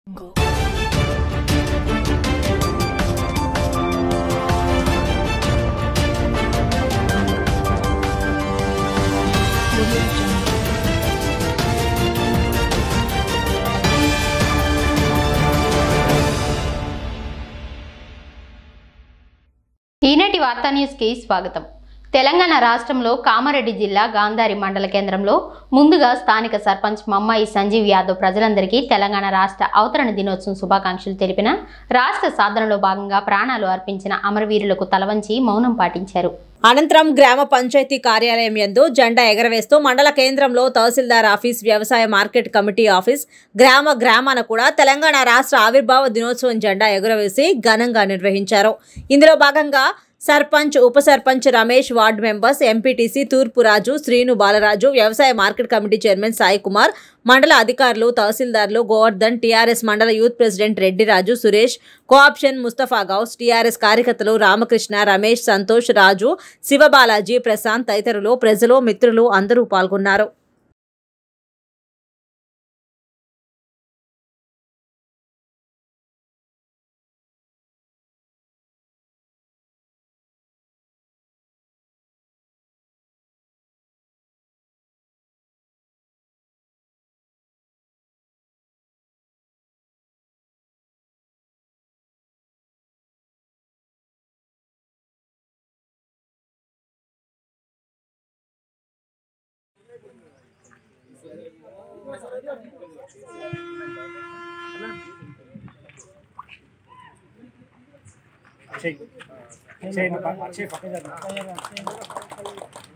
ఈనాటి వార్తా న్యూస్కి స్వాగతం తెలంగాణ రాష్ట్రంలో కామారెడ్డి జిల్లా గాంధారి మండల కేంద్రంలో ముందుగా స్థానిక సర్పంచ్ మమ్మాయి సంజీవ్ యాదవ్ ప్రజలందరికీ తెలంగాణ రాష్ట్ర అవతరణ దినోత్సవం శుభాకాంక్షలు తెలిపిన రాష్ట్ర సాధనలో భాగంగా ప్రాణాలు అర్పించిన అమరవీరులకు తలవంచి మౌనం పాటించారు అనంతరం గ్రామ పంచాయతీ కార్యాలయం యందు జెండా ఎగరవేస్తూ మండల కేంద్రంలో తహసీల్దార్ ఆఫీస్ వ్యవసాయ మార్కెట్ కమిటీ ఆఫీస్ గ్రామ గ్రామాన కూడా తెలంగాణ రాష్ట్ర ఆవిర్భావ దినోత్సవం జెండా ఎగురవేసి ఘనంగా నిర్వహించారు ఇందులో భాగంగా సర్పంచ్ ఉప sarpanch Ramesh ward members MPTC తూర్పు రాజు శ్రీను బాలరాజు వ్యవసాయ market committee chairman Sai Kumar మండల అధికారులు తహసీల్దార్లు గోవర్ధన్ టీఆర్ఎస్ మండల youth president Reddiraju Suresh cooption Mustafa Ghouse TRS కార్యకర్తలు రామకృష్ణ రమేష్ సంతోష్ రాజు శివబాలాజీ ప్రశాంత్ తదితరులు ప్రజలు మిత్రులు అందరూ పాల్గొన్నారు అక్షయ్ అక్షయ్ పక్క- అక్షయ్ పక్క జరుగు.